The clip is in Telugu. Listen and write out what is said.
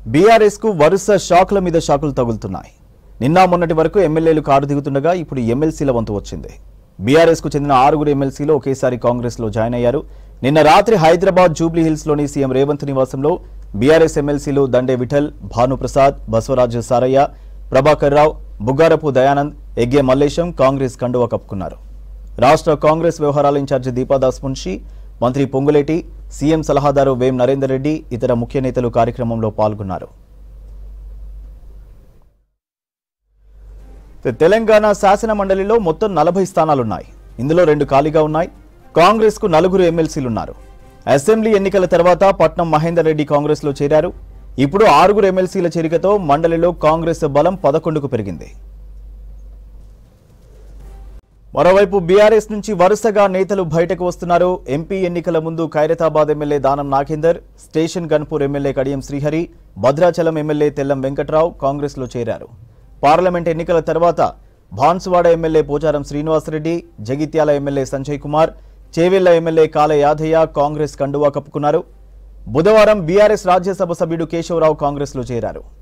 బీఆర్ఎస్ కు వరుస షాకుల మీద షాకులు తగులుతున్నాయి నిన్న మొన్నటి వరకు ఎమ్మెల్యేలు కారు దిగుతుండగా ఇప్పుడు ఎమ్మెల్సీల వంతు వచ్చింది బీఆర్ఎస్ కు చెందిన ఆరుగురు ఎమ్మెల్సీలు ఒకేసారి కాంగ్రెస్ లో జాయిన్ అయ్యారు నిన్న రాత్రి హైదరాబాద్ జూబ్లీ హిల్స్ లోని సీఎం రేవంత్ నివాసంలో బీఆర్ఎస్ ఎమ్మెల్సీలు దండే విఠల్ భానుప్రసాద్ బసవరాజు సారయ్య ప్రభాకర్ రావు బుగ్గారపు దయానంద్ ఎగ్గే మల్లేశం కాంగ్రెస్ కండువా కప్పుకున్నారు రాష్ట్ర కాంగ్రెస్ వ్యవహారాల ఇన్ఛార్జి దీపాదాస్ మున్షి మంత్రి పొంగులేటి సీఎం సలహాదారు వేం నరేందర్ రెడ్డి ఇతర ముఖ్య నేతలు కార్యక్రమంలో పాల్గొన్నారు తె- తెలంగాణ శాసన మండలిలో మొత్తం నలభై స్థానాలున్నాయి ఇందులో రెండు ఖాళీగా ఉన్నాయి కాంగ్రెస్ కు నలుగురు ఎమ్మెల్సీలున్నారు అసెంబ్లీ ఎన్నికల తర్వాత పట్నం మహేందర్ రెడ్డి కాంగ్రెస్ లో చేరారు ఇప్పుడు ఆరుగురు ఎమ్మెల్సీల చేరికతో మండలిలో కాంగ్రెస్ బలం పదకొండుకు పెరిగింది మరోవైపు బీఆర్ఎస్ నుంచి వరుసగా నేతలు బయటకు వస్తున్నారు ఎంపీ ఎన్నికల ముందు Khairatabad MLA Danam Nagender Station Ghanpur MLA Kadiyam Srihari Bhadrachalam MLA Tellam Venkatrao Congress లో చేరారు పార్లమెంట్ ఎన్నికల తర్వాత Banswada MLA Pocharam Srinivas Reddy Jagtial MLA Sanjay Kumar Chevella MLA Kale Yadaiah Congress కండువా కప్పుకున్నారు బుధవారం బీఆర్ఎస్ రాజ్యసభ సభ్యుడు కేశవరావు కాంగ్రెస్ లో చేరారు